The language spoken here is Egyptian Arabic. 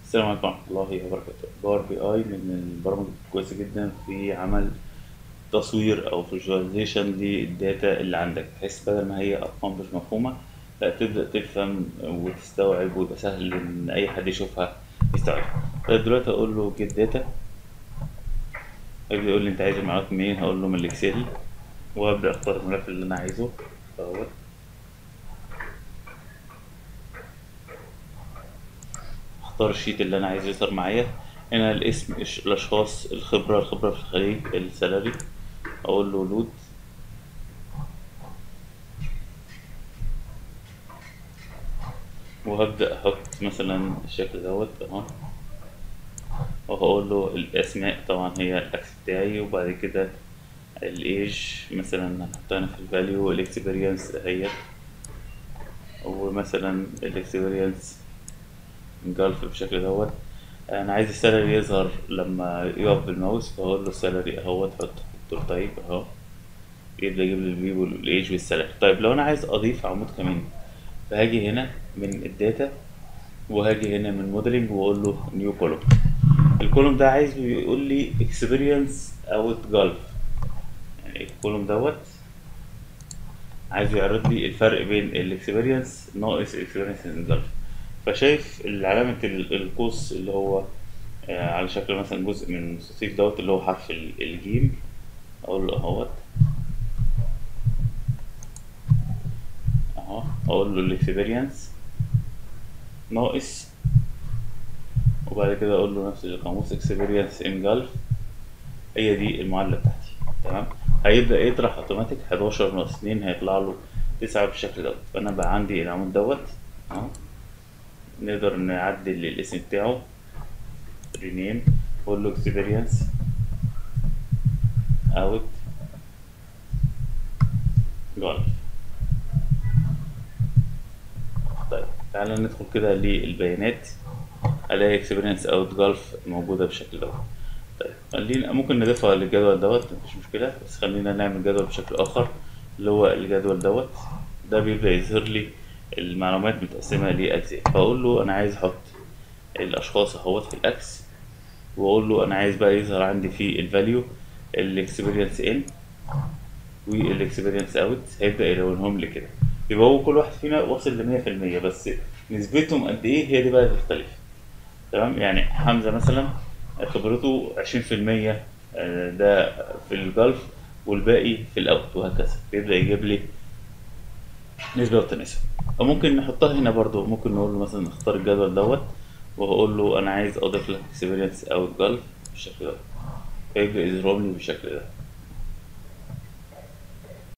السلام عليكم ورحمة الله وبركاته باور بي اي من البرامج الكويسة جدا في عمل تصوير او فيجواليزيشن للداتا اللي عندك بحيث بدل ما هي ارقام مش مفهومة لا تبدأ تفهم وتستوعب ويبقى سهل ان اي حد يشوفها يستوعبها طيب دلوقتي هقول له جيت داتا هيبدأ يقول لي انت عايز المعلومات منين هقول له من الاكسل وابدأ اختار الملف اللي انا عايزه اهوت اختار الشيت اللي انا عايز يظهر معايا هنا الاسم الش- الاشخاص الخبرة الخبرة في الخليج السالري اقول له لود وهبدأ احط مثلا الشكل دوت اهو وهقول له الاسماء طبعا هي الاكس بتاعي وبعد كده الايج مثلا هحطها هنا في الفاليو الاكسبيرينس اهي ومثلا الاكسبيرينس انجلف بالشكل دوت انا عايز السالري يظهر لما يقف بالماوس فهقول له السالري اهوت حط حط طيب اهو يبدأ يجيب لي الفيو والايج والسالري طيب لو انا عايز اضيف عمود كمان فهاجي هنا من الداتا وهاجي هنا من موديلنج واقول له نيو كولوم الكولوم ده عايز يقول لي اكسبيرينس اوت جلف يعني الكولوم دوت عايز يعرض لي الفرق بين الاكسبيرينس ناقص الاكسبيرينس ان جلف فشايف علامة ال- القوس اللي هو آه، على شكل مثلا جزء من المستطيل دوت اللي هو حرف ال- الجيم اقول له اهوت اهو اقول له الاكسبيرينس ناقص وبعد كده اقول له نفس القاموس اكسبيرينس ان جلف هي دي المعادله بتاعتي تمام هيبدا يطرح اوتوماتيك 11 ناقص 2 هيطلع له 9 بالشكل دوت فانا بقى عندي العمود دوت اهو نقدر نعدل الاسم بتاعه رينيم اقول له اكسبيرينس اوت جلف طيب تعالى ندخل كده للبيانات الاقي اكسبيرينس اوت جلف موجوده بالشكل دوت طيب خلينا ممكن نضيفها للجدول دوت مفيش مشكله بس خلينا نعمل جدول بشكل اخر اللي هو الجدول دوت ده بيبدا يظهر لي المعلومات متقسمه لاجزاء فاقول له انا عايز احط الاشخاص اهوت في الاكس واقول له انا عايز بقى يظهر عندي في الفاليو الاكسبيرينس ان والاكسبيرينس اوت هيبدا يلونهم لي كده يبقى هو كل واحد فينا واصل ل 100% بس نسبتهم قد ايه هي دي بقى اللي تختلف تمام يعني حمزه مثلا خبرته 20% آه، ده في الجلف والباقي في الاوت وهكذا بيبدا يجيب لي نسبة وتناسب أو ممكن نحطها هنا برضو ممكن نقول له مثلا اختار الجدول دوت وهقول له أنا عايز أضيف لك اكسبيرينس أو الجلف بالشكل ده فيبدأ يظهر لي بالشكل ده